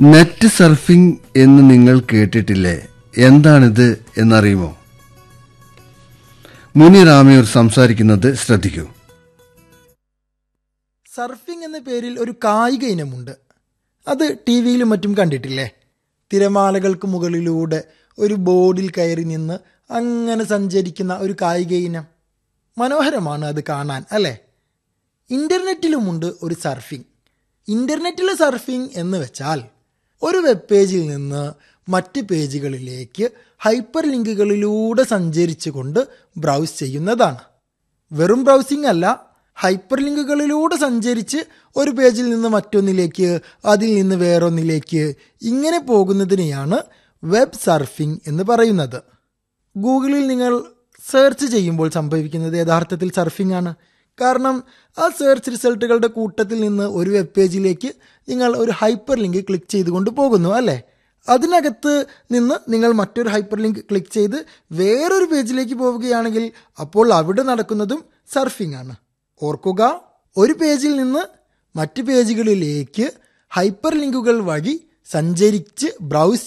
net surfing എന്ന് നിങ്ങൾ കേട്ടിട്ടില്ലേ എന്താണിത് എന്നറിയുമോ മുനി റാമിയൂർ സംസാരിക്കുന്നത് ശ്രദ്ധിക്കൂ സർഫിംഗ് എന്ന പേരിൽ ഒരു കായിക ഇനമുണ്ട് അത് ടി വിയിലും മറ്റും കണ്ടിട്ടില്ലേ തിരമാലകൾക്ക് മുകളിലൂടെ ഒരു ബോർഡിൽ കയറി നിന്ന് അങ്ങനെ സഞ്ചരിക്കുന്ന ഒരു കായിക ഇനം മനോഹരമാണ് അത് കാണാൻ അല്ലേ ഇൻ്റർനെറ്റിലുമുണ്ട് ഒരു സർഫിംഗ് ഇൻ്റർനെറ്റിലെ സർഫിംഗ് എന്ന് വെച്ചാൽ ഒരു വെബ് പേജിൽ നിന്ന് മറ്റ് പേജുകളിലേക്ക് ഹൈപ്പർ ലിങ്കുകളിലൂടെ സഞ്ചരിച്ചുകൊണ്ട് ബ്രൗസ് ചെയ്യുന്നതാണ് വെറും ബ്രൗസിംഗ് അല്ല ഹൈപ്പർ ലിങ്കുകളിലൂടെ സഞ്ചരിച്ച് ഒരു പേജിൽ നിന്ന് മറ്റൊന്നിലേക്ക് അതിൽ നിന്ന് വേറൊന്നിലേക്ക് ഇങ്ങനെ പോകുന്നതിനെയാണ് വെബ് സർഫിംഗ് എന്ന് പറയുന്നത് ഗൂഗിളിൽ നിങ്ങൾ സെർച്ച് ചെയ്യുമ്പോൾ സംഭവിക്കുന്നത് യഥാർത്ഥത്തിൽ സർഫിംഗ് ആണ് കാരണം ആ സെർച്ച് റിസൾട്ടുകളുടെ കൂട്ടത്തിൽ നിന്ന് ഒരു വെബ് പേജിലേക്ക് നിങ്ങൾ ഒരു ഹൈപ്പർ ലിങ്ക് ക്ലിക്ക് ചെയ്തുകൊണ്ട് പോകുന്നു അല്ലേ അതിനകത്ത് നിന്ന് നിങ്ങൾ മറ്റൊരു ഹൈപ്പർ ലിങ്ക് ക്ലിക്ക് ചെയ്ത് വേറൊരു പേജിലേക്ക് പോവുകയാണെങ്കിൽ അപ്പോൾ അവിടെ നടക്കുന്നതും സർഫിംഗ് ആണ് ഓർക്കുക ഒരു പേജിൽ നിന്ന് മറ്റ് പേജുകളിലേക്ക് ഹൈപ്പർ ലിങ്കുകൾ വഴി സഞ്ചരിച്ച് ബ്രൗസ്